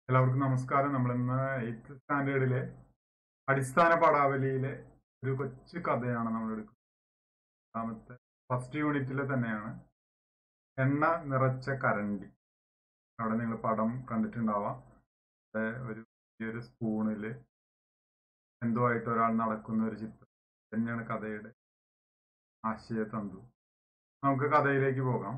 എല്ലാവർക്കും നമസ്കാരം നമ്മൾ ഇന്ന് എയ്ത്ത് സ്റ്റാൻഡേർഡിലെ അടിസ്ഥാന പാഠാവലിയിലെ ഒരു കൊച്ചു കഥയാണ് നമ്മൾ എടുക്കുന്നത് രണ്ടാമത്തെ ഫസ്റ്റ് യൂണിറ്റിലെ തന്നെയാണ് എണ്ണ നിറച്ച കരണ്ടി അവിടെ നിങ്ങൾ പടം കണ്ടിട്ടുണ്ടാവാം അവിടെ ഒരു വലിയൊരു സ്പൂണിൽ എന്തോ ആയിട്ട് ഒരാൾ നടക്കുന്ന ഒരു ചിത്രം തന്നെയാണ് കഥയുടെ ആശയതന്തു നമുക്ക് കഥയിലേക്ക് പോകാം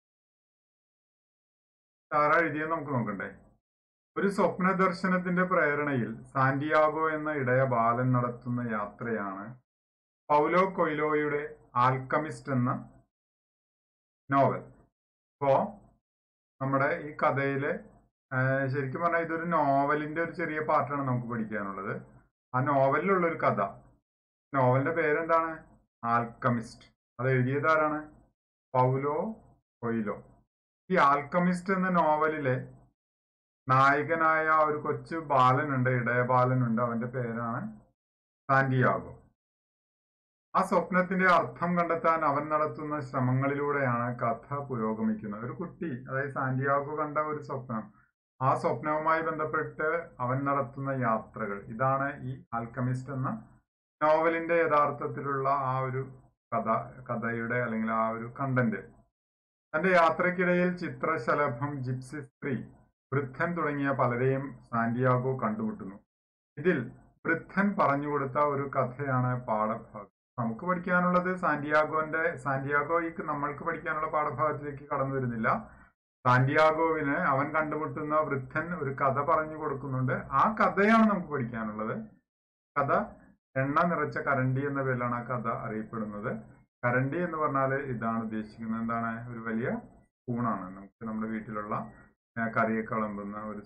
ആരാ എഴുതിയെന്ന് നമുക്ക് നോക്കണ്ടേ ഒരു സ്വപ്ന ദർശനത്തിന്റെ പ്രേരണയിൽ സാന്റിയാഗോ എന്ന ഇടയ ബാലൻ നടത്തുന്ന യാത്രയാണ് പൗലോ കൊയ്ലോയുടെ ആൽക്കമിസ്റ്റ് എന്ന നോവൽ ഇപ്പോ നമ്മുടെ ഈ കഥയിലെ ആ, ശരിക്കും പറഞ്ഞാൽ ഇതൊരു നോവലിന്റെ ഒരു ചെറിയ പാർട്ടാണ് നമുക്ക് പഠിക്കാനുള്ളത് ആ നോവലിലുള്ള ഒരു കഥ നോവലിന്റെ പേരെന്താണ് ആൽക്കമിസ്റ്റ് അത് എഴുതിയത് ആരാണ് പൗലോ കൊയ്ലോ ഈ ആൽക്കമിസ്റ്റ് എന്ന നോവലിലെ നായകനായ ആ ഒരു കൊച്ചു ബാലനുണ്ട് ഇടയ ബാലനുണ്ട് അവന്റെ പേരാണ് സാന്റിയാഗോ ആ സ്വപ്നത്തിന്റെ അർത്ഥം കണ്ടെത്താൻ അവൻ നടത്തുന്ന ശ്രമങ്ങളിലൂടെയാണ് കഥ പുരോഗമിക്കുന്നത് ഒരു കുട്ടി അതായത് സാന്റിയാഗോ കണ്ട ഒരു സ്വപ്നം ആ സ്വപ്നവുമായി ബന്ധപ്പെട്ട് അവൻ നടത്തുന്ന യാത്രകൾ ഇതാണ് ഈ ആൽക്കമിസ്റ്റ് എന്ന നോവലിന്റെ യഥാർത്ഥത്തിലുള്ള ആ ഒരു കഥ കഥയുടെ അല്ലെങ്കിൽ ആ ഒരു കണ്ടന്റ് തന്റെ യാത്രക്കിടയിൽ ചിത്രശലഭം ജിപ്സി സ്ത്രീ വൃദ്ധൻ തുടങ്ങിയ പലരെയും സാന്റിയാഗോ കണ്ടുമുട്ടുന്നു ഇതിൽ വൃദ്ധൻ പറഞ്ഞുകൊടുത്ത ഒരു കഥയാണ് പാഠഭാഗം നമുക്ക് പഠിക്കാനുള്ളത് സാന്റിയാഗോന്റെ സാന്റിയാഗോ ഈ നമ്മൾക്ക് പഠിക്കാനുള്ള പാഠഭാഗത്തിലേക്ക് കടന്നു വരുന്നില്ല സാന്റിയാഗോവിന് അവൻ കണ്ടുമുട്ടുന്ന വൃദ്ധൻ ഒരു കഥ പറഞ്ഞു കൊടുക്കുന്നുണ്ട് ആ കഥയാണ് നമുക്ക് പഠിക്കാനുള്ളത് കഥ എണ്ണ നിറച്ച കരണ്ടി എന്ന പേരിലാണ് ആ കഥ അറിയപ്പെടുന്നത് കരണ്ടി എന്ന് പറഞ്ഞാൽ ഇതാണ് ഉദ്ദേശിക്കുന്നത് എന്താണ് ഒരു വലിയ സ്പൂണാണ് നമുക്ക് നമ്മുടെ വീട്ടിലുള്ള ആ, കറിയൊക്കെ വിളമ്പുന്ന ഒരു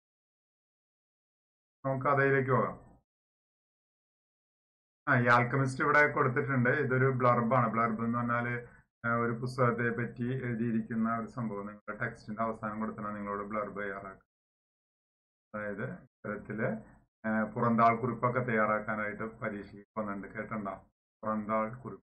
നമുക്ക് കഥയിലേക്ക് പോകാം ആ ഈ ആൽക്കമിസ്റ്റ് ഇവിടെ കൊടുത്തിട്ടുണ്ട് ഇതൊരു ബ്ലർബാണ് ബ്ലർബ് എന്ന് പറഞ്ഞാൽ ഒരു പുസ്തകത്തെ പറ്റി എഴുതിയിരിക്കുന്ന ഒരു സംഭവം നിങ്ങളുടെ ടെക്സ്റ്റിന്റെ അവസാനം കൊടുത്തണം നിങ്ങളോട് ബ്ലർബ് തയ്യാറാക്കുക അതായത് ഇത്തരത്തില് ആ, പുറന്താൾ കുറിപ്പൊക്കെ തയ്യാറാക്കാനായിട്ട് പരീക്ഷയ്ക്ക് വന്നിട്ടുണ്ട് കേട്ടണ്ട പുറന്താൾ കുറിപ്പ്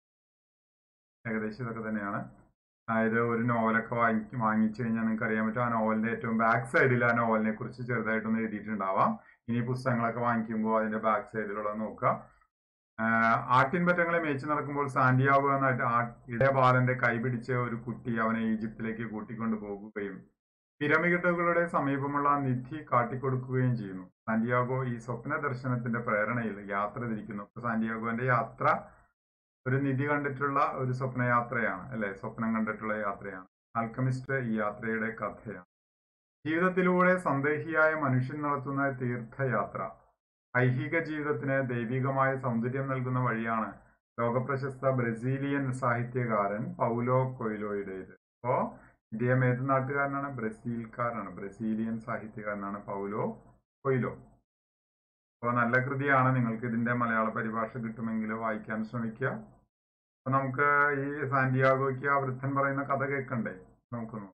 ഏകദേശം ഇതൊക്കെ തന്നെയാണ് അതായത് ഒരു നോവലൊക്കെ വാങ്ങി വാങ്ങിച്ചു കഴിഞ്ഞാൽ നിങ്ങൾക്ക് അറിയാൻ പറ്റും ആ നോവലിന്റെ ഏറ്റവും ബാക്ക് സൈഡിൽ ആ നോവലിനെ കുറിച്ച് ചെറുതായിട്ടൊന്ന് എഴുതിയിട്ടുണ്ടാവാം ഇനി പുസ്തകങ്ങളൊക്കെ വാങ്ങിക്കുമ്പോൾ അതിന്റെ ബാക്ക് സൈഡിലുള്ളത് നോക്കുക ആഹ് ആട്ടിൻപറ്റങ്ങളെ മേയിച്ചു നടക്കുമ്പോൾ സാന്റിയാഗോ എന്നായിട്ട് ആ ഇടയബാലന്റെ കൈപിടിച്ച ഒരു കുട്ടി അവനെ ഈജിപ്തിലേക്ക് കൂട്ടിക്കൊണ്ടു പോകുകയും പിരമിഡുകളുടെ സമീപമുള്ള നിധി കാട്ടിക്കൊടുക്കുകയും ചെയ്യുന്നു സാന്റിയാഗോ ഈ സ്വപ്ന ദർശനത്തിന്റെ പ്രേരണയിൽ യാത്ര തിരിക്കുന്നു അപ്പൊ സാന്റിയാഗോന്റെ യാത്ര ഒരു നിധി കണ്ടിട്ടുള്ള ഒരു സ്വപ്നയാത്രയാണ് അല്ലെ സ്വപ്നം കണ്ടിട്ടുള്ള യാത്രയാണ് ആൽക്കമിസ്റ്റ് ഈ യാത്രയുടെ കഥയാണ് ജീവിതത്തിലൂടെ സന്ദേഹിയായ മനുഷ്യൻ നടത്തുന്ന തീർത്ഥയാത്ര ഐഹിക ജീവിതത്തിന് ദൈവികമായ സൗന്ദര്യം നൽകുന്ന വഴിയാണ് ലോകപ്രശസ്ത ബ്രസീലിയൻ സാഹിത്യകാരൻ പൗലോ കൊയ്ലോയുടേത് അപ്പോ ഇദ്ദേഹം ഏത് നാട്ടുകാരനാണ് ബ്രസീൽക്കാരനാണ് ബ്രസീലിയൻ സാഹിത്യകാരനാണ് പൗലോ കൊയ്ലോ അപ്പോൾ നല്ല കൃതിയാണ് നിങ്ങൾക്ക് ഇതിന്റെ മലയാള പരിഭാഷ കിട്ടുമെങ്കിൽ വായിക്കാൻ ശ്രമിക്കുക അപ്പൊ നമുക്ക് ഈ സാന്റിയാഗോയ്ക്ക് ആ വൃദ്ധൻ പറയുന്ന കഥ കേൾക്കണ്ടേ നമുക്ക് നോക്കാം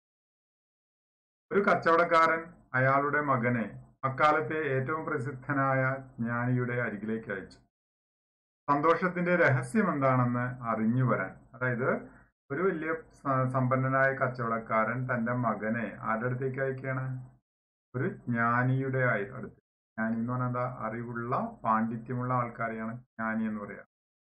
ഒരു കച്ചവടക്കാരൻ അയാളുടെ മകനെ അക്കാലത്തെ ഏറ്റവും പ്രസിദ്ധനായ ജ്ഞാനിയുടെ അരികിലേക്ക് അയച്ചു സന്തോഷത്തിന്റെ രഹസ്യം എന്താണെന്ന് അറിഞ്ഞു വരാൻ അതായത് ഒരു വലിയ സ- സമ്പന്നനായ കച്ചവടക്കാരൻ തന്റെ മകനെ ആരുടെ അടുത്തേക്ക് അയക്കുകയാണ് ഒരു ജ്ഞാനിയുടെ ആയി- അടുത്ത് ജ്ഞാനി എന്ന് പറഞ്ഞാൽ എന്താ അറിവുള്ള പാണ്ഡിത്യമുള്ള ആൾക്കാരെയാണ് ജ്ഞാനി എന്ന് പറയാ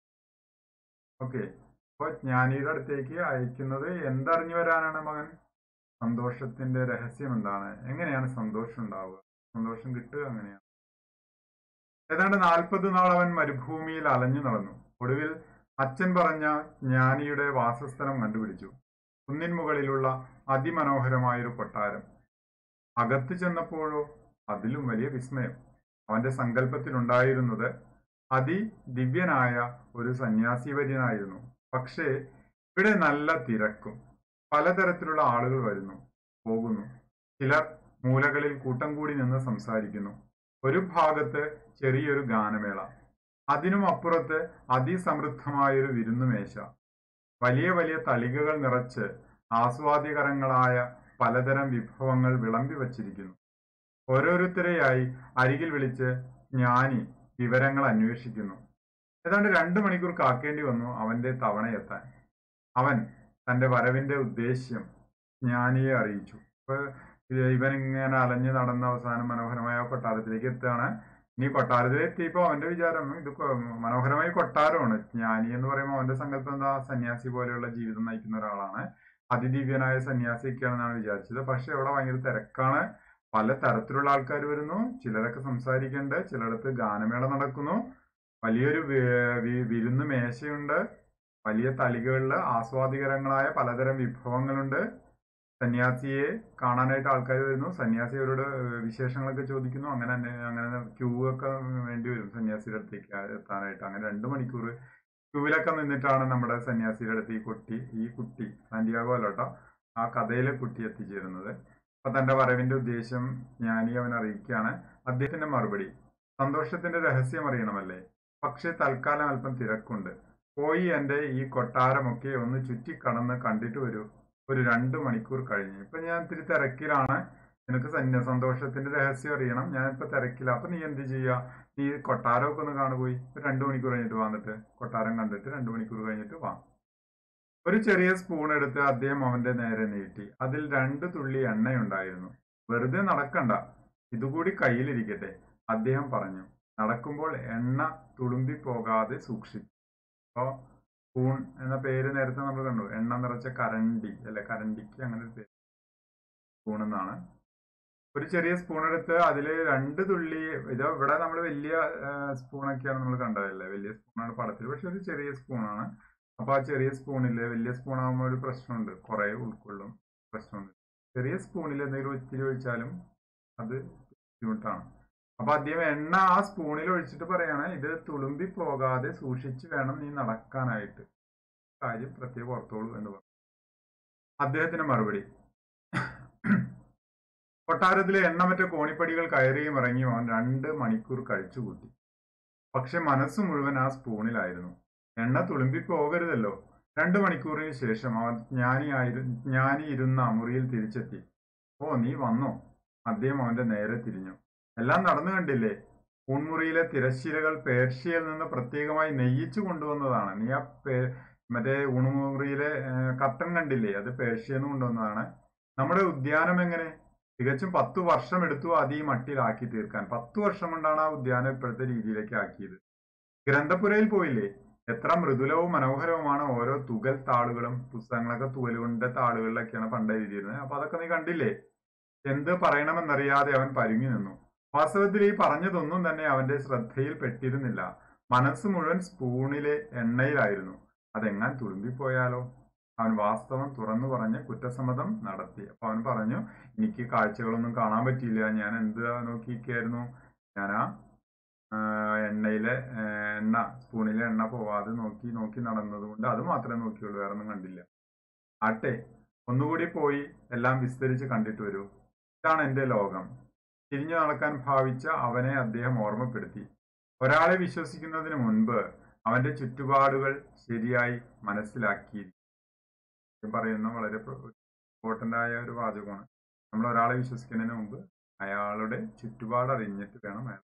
ഓക്കെ അപ്പൊ ജ്ഞാനിയുടെ അടുത്തേക്ക് അയക്കുന്നത് എന്തറിഞ്ഞു വരാനാണ് മകൻ സന്തോഷത്തിന്റെ രഹസ്യം എന്താണ് എങ്ങനെയാണ് സന്തോഷം ഉണ്ടാവുക സന്തോഷം കിട്ടുക അങ്ങനെയാണ് ഏതാണ്ട് നാൽപ്പത് നാൾ അവൻ മരുഭൂമിയിൽ അലഞ്ഞു നടന്നു ഒടുവിൽ അച്ഛൻ പറഞ്ഞ ജ്ഞാനിയുടെ വാസസ്ഥലം കണ്ടുപിടിച്ചു കുന്നിൻ മുകളിലുള്ള അതിമനോഹരമായൊരു കൊട്ടാരം അകത്ത് ചെന്നപ്പോഴോ അതിലും വലിയ വിസ്മയം അവന്റെ സങ്കല്പത്തിലുണ്ടായിരുന്നത് അതിദിവ്യനായ ഒരു സന്യാസിവര്യനായിരുന്നു പക്ഷേ ഇവിടെ നല്ല തിരക്കും പലതരത്തിലുള്ള ആളുകൾ വരുന്നു പോകുന്നു ചിലർ മൂലകളിൽ കൂട്ടം കൂടി നിന്ന് സംസാരിക്കുന്നു ഒരു ഭാഗത്ത് ചെറിയൊരു ഗാനമേള അതിനും അപ്പുറത്ത് അതിസമൃദ്ധമായൊരു വിരുന്നുമേശ വലിയ വലിയ തളികകൾ നിറച്ച് ആസ്വാദ്യകരങ്ങളായ പലതരം വിഭവങ്ങൾ വിളമ്പി വച്ചിരിക്കുന്നു ഓരോരുത്തരെയായി അരികിൽ വിളിച്ച് ജ്ഞാനി വിവരങ്ങൾ അന്വേഷിക്കുന്നു ഏതാണ്ട് രണ്ടു മണിക്കൂർ കാക്കേണ്ടി വന്നു അവന്റെ തവണയെത്താൻ അവൻ തന്റെ വരവിന്റെ ഉദ്ദേശ്യം ജ്ഞാനിയെ അറിയിച്ചു അപ്പൊ ഇത് ഇവൻ ഇങ്ങനെ അലഞ്ഞ് നടന്ന അവസാനം മനോഹരമായ കൊട്ടാരത്തിലേക്ക് എത്തുകയാണ് ഇനി കൊട്ടാരത്തിൽ എത്തിയപ്പോ അവന്റെ വിചാരം ഇത് കൊ- മനോഹരമായ കൊട്ടാരമാണ് ജ്ഞാനി എന്ന് പറയുമ്പോൾ അവന്റെ സങ്കല്പം എന്താ സന്യാസി പോലെയുള്ള ജീവിതം നയിക്കുന്ന ഒരാളാണ് അതിദിവ്യനായ സന്യാസിയൊക്കെയാണെന്നാണ് വിചാരിച്ചത് പക്ഷെ അവിടെ ഭയങ്കര തിരക്കാണ് പല തരത്തിലുള്ള ആൾക്കാർ വരുന്നു ചിലരൊക്കെ സംസാരിക്കുന്നുണ്ട് ചിലയിടത്ത് ഗാനമേള നടക്കുന്നു വലിയൊരു വി- വി- വിരുന്ന് മേശയുണ്ട് വലിയ തളികകളിൽ ആസ്വാദികരങ്ങളായ പലതരം വിഭവങ്ങളുണ്ട് സന്യാസിയെ കാണാനായിട്ട് ആൾക്കാർ വരുന്നു സന്യാസി അവരോട് വിശേഷങ്ങളൊക്കെ ചോദിക്കുന്നു അങ്ങനെ തന്നെ അങ്ങനെ ക്യൂ ഒക്കെ വേണ്ടി വരും സന്യാസിയുടെ അടുത്തേക്ക് എത്താനായിട്ട് അങ്ങനെ രണ്ട് മണിക്കൂർ ക്യൂവിലൊക്കെ നിന്നിട്ടാണ് നമ്മുടെ സന്യാസിയുടെ അടുത്ത് ഈ കുട്ടി ഈ കുട്ടി സാന്റിയാഗോ അല്ലോട്ടോ ആ കഥയിലെ കുട്ടി എത്തിച്ചേരുന്നത് അപ്പൊ തന്റെ വരവിന്റെ ഉദ്ദേശം ജ്ഞാനി അവൻ അറിയിക്കുകയാണ് അദ്ദേഹത്തിന്റെ മറുപടി സന്തോഷത്തിന്റെ രഹസ്യം അറിയണമല്ലേ പക്ഷെ തൽക്കാലം അല്പം തിരക്കുണ്ട് പോയി എന്റെ ഈ കൊട്ടാരമൊക്കെ ഒന്ന് ചുറ്റിക്കടന്ന് കണ്ടിട്ട് വരൂ ഒരു രണ്ട് മണിക്കൂർ കഴിഞ്ഞ് ഇപ്പൊ ഞാൻ ഇത്തിരി തിരക്കിലാണ് നിനക്ക് സന്യ സന്തോഷത്തിന്റെ രഹസ്യം അറിയണം ഞാൻ ഇപ്പൊ തിരക്കില്ല അപ്പൊ നീ എന്ത് ചെയ്യാ നീ കൊട്ടാരമൊക്കെ ഒന്ന് കാണുപോയി ഒരു രണ്ട് മണിക്കൂർ കഴിഞ്ഞിട്ട് വന്നിട്ട് കൊട്ടാരം കണ്ടിട്ട് രണ്ട് മണിക്കൂർ കഴിഞ്ഞിട്ട് വാ ഒരു ചെറിയ സ്പൂൺ എടുത്ത് അദ്ദേഹം അവന്റെ നേരെ നീട്ടി അതിൽ രണ്ട് തുള്ളി എണ്ണയുണ്ടായിരുന്നു വെറുതെ നടക്കണ്ട ഇതുകൂടി കയ്യിലിരിക്കട്ടെ അദ്ദേഹം പറഞ്ഞു നടക്കുമ്പോൾ എണ്ണ തുളുമ്പി പോകാതെ സൂക്ഷിച്ചു അപ്പോ സ്പൂൺ എന്ന പേര് നേരത്തെ നമ്മൾ കണ്ടു എണ്ണ നിറച്ച കരണ്ടി അല്ലെ കരണ്ടിക്ക് അങ്ങനെ ഒരു പേര് സ്പൂൺ എന്നാണ് ഒരു ചെറിയ സ്പൂൺ എടുത്ത് അതിൽ രണ്ട് തുള്ളി ഇത് ഇവിടെ നമ്മൾ വലിയ സ്പൂണൊക്കെയാണ് നമ്മൾ കണ്ടതല്ലേ വലിയ സ്പൂണാണ് പടത്തിൽ പക്ഷെ ഒരു ചെറിയ സ്പൂണാണ് അപ്പൊ ആ ചെറിയ സ്പൂണില് വലിയ സ്പൂൺ ആകുമ്പോൾ ഒരു പ്രശ്നമുണ്ട് കുറെ ഉൾക്കൊള്ളും പ്രശ്നമുണ്ട് ചെറിയ സ്പൂണിൽ എന്തെങ്കിലും ഇത്തിരി ഒഴിച്ചാലും അത് ബുദ്ധിമുട്ടാണ് അപ്പൊ അദ്ദേഹം എണ്ണ ആ സ്പൂണിൽ ഒഴിച്ചിട്ട് പറയാണ് ഇത് തുളുമ്പി പോകാതെ സൂക്ഷിച്ചു വേണം നീ നടക്കാനായിട്ട് കാര്യം പ്രത്യേകം ഓർത്തോളൂ എന്ന് പറഞ്ഞു അദ്ദേഹത്തിന് മറുപടി കൊട്ടാരത്തിലെ എണ്ണമറ്റ കോണിപ്പടികൾ കയറിയും ഇറങ്ങിയും അവൻ രണ്ട് മണിക്കൂർ കഴിച്ചുകൂട്ടി പക്ഷെ മനസ്സ് മുഴുവൻ ആ സ്പൂണിലായിരുന്നു എണ്ണ തുളുമ്പി പോകരുതല്ലോ രണ്ടു മണിക്കൂറിന് ശേഷം അവൻ ജ്ഞാനിയായിരു ജ്ഞാനി ഇരുന്ന മുറിയിൽ തിരിച്ചെത്തി ഓ നീ വന്നോ അദ്ദേഹം അവന്റെ നേരെ തിരിഞ്ഞു എല്ലാം നടന്നു കണ്ടില്ലേ ഊൺമുറിയിലെ തിരശ്ശീലകൾ പേർഷ്യയിൽ നിന്ന് പ്രത്യേകമായി നെയ്യിച്ചു കൊണ്ടുവന്നതാണ് നീ ആ പേ- മറ്റേ ഊണുമുറിയിലെ കർട്ടൻ കണ്ടില്ലേ അത് പേർഷ്യന്ന് കൊണ്ടുവന്നതാണ് നമ്മുടെ ഉദ്യാനം എങ്ങനെ തികച്ചും പത്തു വർഷം എടുത്തു അത് ഈ മട്ടിലാക്കി തീർക്കാൻ പത്തു വർഷം കൊണ്ടാണ് ആ ഉദ്യാനം ഇപ്പോഴത്തെ രീതിയിലേക്ക് ആക്കിയത് ഗ്രന്ഥപുരയിൽ പോയില്ലേ എത്ര മൃദുലവും മനോഹരവുമാണ് ഓരോ തുകൽ താളുകളും പുസ്തകങ്ങളൊക്കെ തുകലുകൊണ്ട താളുകളിലൊക്കെയാണ് പണ്ട് എഴുതിയിരുന്നത് അപ്പൊ അതൊക്കെ നീ കണ്ടില്ലേ എന്ത് പറയണമെന്നറിയാതെ അവൻ പരുങ്ങി നിന്നു വാസ്തവത്തിൽ ഈ പറഞ്ഞതൊന്നും തന്നെ അവന്റെ ശ്രദ്ധയിൽ പെട്ടിരുന്നില്ല മനസ്സ് മുഴുവൻ സ്പൂണിലെ എണ്ണയിലായിരുന്നു അതെങ്ങാൻ തുളുമ്പിപ്പോയാലോ അവൻ വാസ്തവം തുറന്നു പറഞ്ഞ് കുറ്റസമ്മതം നടത്തി അപ്പൊ അവൻ പറഞ്ഞു എനിക്ക് കാഴ്ചകളൊന്നും കാണാൻ പറ്റിയില്ല ഞാൻ എന്ത് നോക്കിയിരിക്കായിരുന്നു ഞാൻ ആ ആ, എണ്ണയിലെ ആ, എണ്ണ സ്പൂണിലെ എണ്ണ പോവാതെ നോക്കി നോക്കി നടന്നത് കൊണ്ട് അത് മാത്രമേ നോക്കിയുള്ളൂ വേറെ ഒന്നും കണ്ടില്ല ആട്ടെ ഒന്നുകൂടി പോയി എല്ലാം വിസ്തരിച്ച് കണ്ടിട്ട് വരൂ ഇതാണ് എന്റെ ലോകം തിരിഞ്ഞു നടക്കാൻ ഭാവിച്ച അവനെ അദ്ദേഹം ഓർമ്മപ്പെടുത്തി ഒരാളെ വിശ്വസിക്കുന്നതിന് മുൻപ് അവന്റെ ചുറ്റുപാടുകൾ ശരിയായി മനസ്സിലാക്കി പറയുന്ന വളരെ ഇമ്പോർട്ടന്റ് ആയ ഒരു വാചകമാണ് നമ്മൾ ഒരാളെ വിശ്വസിക്കുന്നതിന് മുമ്പ് അയാളുടെ ചുറ്റുപാട് അറിഞ്ഞിട്ട് വേണം അയാൾ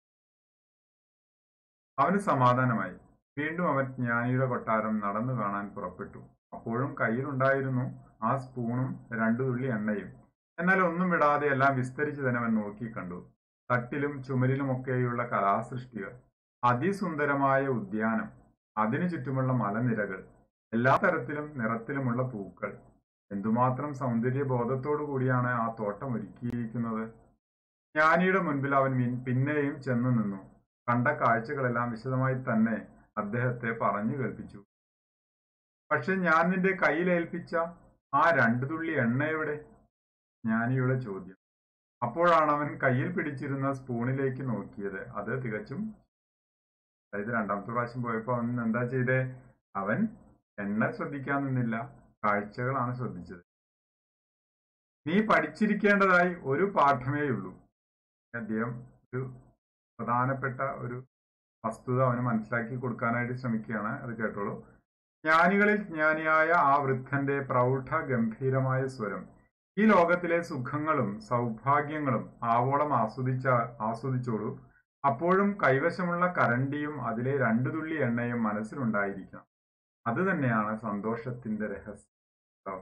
അവന് സമാധാനമായി വീണ്ടും അവൻ ജ്ഞാനിയുടെ കൊട്ടാരം നടന്നു കാണാൻ പുറപ്പെട്ടു അപ്പോഴും കയ്യിലുണ്ടായിരുന്നു ആ സ്പൂണും രണ്ടു തുള്ളി എണ്ണയും എന്നാൽ ഒന്നും വിടാതെ എല്ലാം വിസ്തരിച്ച് തന്നെ അവൻ നോക്കി കണ്ടു തട്ടിലും ചുമരിലുമൊക്കെയുള്ള കലാസൃഷ്ടികൾ അതിസുന്ദരമായ ഉദ്യാനം അതിനു ചുറ്റുമുള്ള മലനിരകൾ എല്ലാ തരത്തിലും നിറത്തിലുമുള്ള പൂക്കൾ എന്തുമാത്രം സൗന്ദര്യ ബോധത്തോടു കൂടിയാണ് ആ തോട്ടം ഒരുക്കിയിരിക്കുന്നത് ജ്ഞാനിയുടെ മുൻപിൽ അവൻ വിൻ- പിന്നെയും ചെന്നു നിന്നു കണ്ട കാഴ്ചകളെല്ലാം വിശദമായി തന്നെ അദ്ദേഹത്തെ പറഞ്ഞു കേൾപ്പിച്ചു പക്ഷെ ഞാൻ നിന്റെ കയ്യിലേൽപ്പിച്ച ആ രണ്ടു തുള്ളി എണ്ണ എവിടെ ജ്ഞാനിയുടെ ചോദ്യം അപ്പോഴാണ് അവൻ കയ്യിൽ പിടിച്ചിരുന്ന സ്പൂണിലേക്ക് നോക്കിയത് അത് തികച്ചും അതായത് രണ്ടാമത്തെ പ്രാവശ്യം പോയപ്പോ അവൻ എന്താ ചെയ്തേ അവൻ എണ്ണ ശ്രദ്ധിക്കാൻ നിന്നില്ല കാഴ്ചകളാണ് ശ്രദ്ധിച്ചത് നീ പഠിച്ചിരിക്കേണ്ടതായി ഒരു പാഠമേ ഉള്ളൂ അദ്ദേഹം ഒരു പ്രധാനപ്പെട്ട ഒരു വസ്തുത അവന് മനസ്സിലാക്കി കൊടുക്കാനായിട്ട് ശ്രമിക്കുകയാണ് അത് കേട്ടോളൂ ജ്ഞാനികളിൽ ജ്ഞാനിയായ ആ വൃദ്ധന്റെ പ്രൗഢ ഗംഭീരമായ സ്വരം ഈ ലോകത്തിലെ സുഖങ്ങളും സൗഭാഗ്യങ്ങളും ആവോളം ആസ്വദിച്ച ആസ്വദിച്ചോളൂ അപ്പോഴും കൈവശമുള്ള കരണ്ടിയും അതിലെ രണ്ടു തുള്ളി എണ്ണയും മനസ്സിലുണ്ടായിരിക്കണം അത് തന്നെയാണ് സന്തോഷത്തിന്റെ രഹസ്യം കേട്ടോ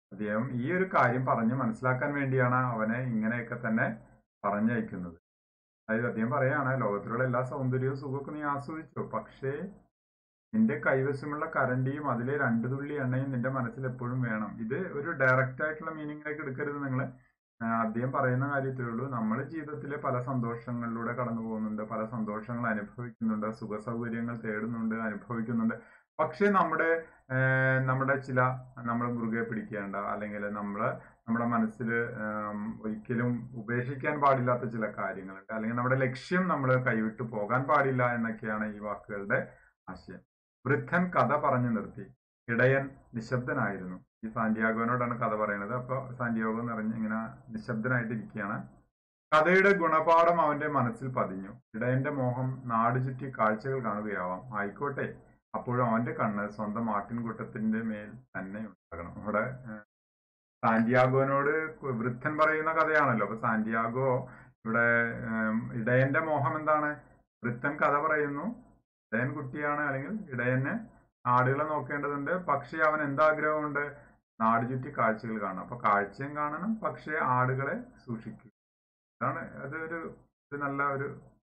അദ്ദേഹം ഈ ഒരു കാര്യം പറഞ്ഞ് മനസ്സിലാക്കാൻ വേണ്ടിയാണ് അവനെ ഇങ്ങനെയൊക്കെ തന്നെ പറഞ്ഞയക്കുന്നത് അതായത് അദ്ദേഹം പറയാണ് ലോകത്തിലുള്ള എല്ലാ സൗന്ദര്യവും സുഖമൊക്കെ നീ ആസ്വദിച്ചു പക്ഷേ നിന്റെ കൈവശമുള്ള കരണ്ടിയും അതിലെ രണ്ടു തുള്ളി എണ്ണയും നിന്റെ മനസ്സിൽ എപ്പോഴും വേണം ഇത് ഒരു ഡയറക്റ്റ് ആയിട്ടുള്ള മീനിങ്ങിലേക്ക് എടുക്കരുത് നിങ്ങൾ അദ്ദേഹം പറയുന്ന കാര്യത്തേ ഉള്ളൂ നമ്മൾ ജീവിതത്തിലെ പല സന്തോഷങ്ങളിലൂടെ കടന്നു പോകുന്നുണ്ട് പല സന്തോഷങ്ങൾ അനുഭവിക്കുന്നുണ്ട് സുഖ സൗകര്യങ്ങൾ തേടുന്നുണ്ട് അനുഭവിക്കുന്നുണ്ട് പക്ഷേ നമ്മുടെ ഏഹ് നമ്മുടെ ചില നമ്മൾ മുറുകെ പിടിക്കേണ്ട അല്ലെങ്കിൽ നമ്മൾ നമ്മുടെ മനസ്സിൽ ഒരിക്കലും ഉപേക്ഷിക്കാൻ പാടില്ലാത്ത ചില കാര്യങ്ങളുണ്ട് അല്ലെങ്കിൽ നമ്മുടെ ലക്ഷ്യം നമ്മൾ കൈവിട്ടു പോകാൻ പാടില്ല എന്നൊക്കെയാണ് ഈ വാക്കുകളുടെ ആശയം വൃദ്ധൻ കഥ പറഞ്ഞു നിർത്തി ഇടയൻ നിശബ്ദനായിരുന്നു ഈ സാന്റിയാഗോനോടാണ് കഥ പറയുന്നത് അപ്പൊ സാന്റിയാഗോ നിറഞ്ഞ് ഇങ്ങനെ നിശബ്ദനായിട്ടിരിക്കുകയാണ് കഥയുടെ ഗുണപാഠം അവന്റെ മനസ്സിൽ പതിഞ്ഞു ഇടയന്റെ മോഹം നാട് ചുറ്റി കാഴ്ചകൾ കാണുകയാവാം ആയിക്കോട്ടെ അപ്പോഴും അവന്റെ കണ്ണ് സ്വന്തം ആട്ടിൻകൂട്ടത്തിന്റെ മേൽ തന്നെ ഉണ്ടാകണം അവിടെ ഏഹ്, സാന്റിയാഗോനോട് കു- വൃദ്ധൻ പറയുന്ന കഥയാണല്ലോ അപ്പൊ സാന്റിയാഗോ ഇവിടെ ഏം, ഇടയന്റെ മോഹം എന്താണ് വൃദ്ധൻ കഥ പറയുന്നു ഇടയൻ കുട്ടിയാണ് അല്ലെങ്കിൽ ഇടയന് ആടുകളെ നോക്കേണ്ടതുണ്ട് പക്ഷേ അവൻ എന്താഗ്രഹമുണ്ട് നാട് ചുറ്റി കാഴ്ചകൾ കാണണം അപ്പൊ കാഴ്ചയും കാണണം പക്ഷേ ആടുകളെ സൂക്ഷിക്കുക ഇതാണ് അതൊരു ഇത് നല്ല ഒരു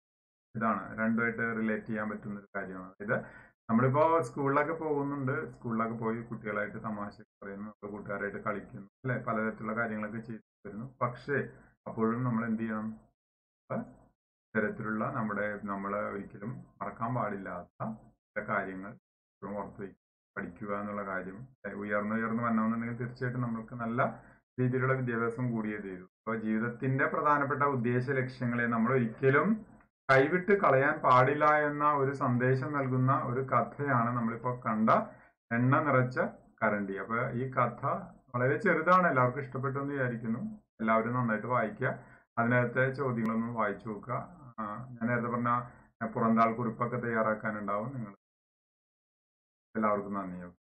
ഇതാണ് രണ്ടുമായിട്ട് റിലേറ്റ് ചെയ്യാൻ പറ്റുന്ന ഒരു കാര്യമാണ് ഇത് നമ്മളിപ്പോ സ്കൂളിലൊക്കെ പോകുന്നുണ്ട് സ്കൂളിലൊക്കെ പോയി കുട്ടികളായിട്ട് തമാശ പറയുന്നു നമ്മുടെ കൂട്ടുകാരായിട്ട് കളിക്കുന്നു അല്ലെ പലതരത്തിലുള്ള കാര്യങ്ങളൊക്കെ ചെയ്തു വരുന്നു പക്ഷേ അപ്പോഴും നമ്മൾ എന്ത് ചെയ്യണം അഹ് ഇത്തരത്തിലുള്ള നമ്മുടെ നമ്മൾ ഒരിക്കലും മറക്കാൻ പാടില്ലാത്ത ചില കാര്യങ്ങൾ എപ്പോഴും ഓർത്ത് വയ്ക്കുക പഠിക്കുക എന്നുള്ള കാര്യം ഏ, ഉയർന്നു ഉയർന്നു വരണമെന്നുണ്ടെങ്കിൽ തീർച്ചയായിട്ടും നമുക്ക് നല്ല രീതിയിലുള്ള വിദ്യാഭ്യാസം കൂടിയേ തീരൂ അപ്പോൾ ജീവിതത്തിന്റെ പ്രധാനപ്പെട്ട ഉദ്ദേശ ലക്ഷ്യങ്ങളെ നമ്മൾ ഒരിക്കലും കൈവിട്ട് കളയാൻ പാടില്ല എന്ന ഒരു സന്ദേശം നൽകുന്ന ഒരു കഥയാണ് നമ്മളിപ്പോൾ കണ്ട എണ്ണ നിറച്ച കരണ്ടി അപ്പൊ ഈ കഥ വളരെ ചെറുതാണ് എല്ലാവർക്കും ഇഷ്ടപ്പെട്ടു എന്ന് വിചാരിക്കുന്നു എല്ലാവരും നന്നായിട്ട് വായിക്കുക അതിനകത്തെ ചോദ്യങ്ങളൊന്നും വായിച്ചു നോക്കുക ആ, ഞാൻ നേരത്തെ പറഞ്ഞ പുറന്താൾ കുറിപ്പൊക്കെ തയ്യാറാക്കാനുണ്ടാവും നിങ്ങൾ എല്ലാവർക്കും നന്ദി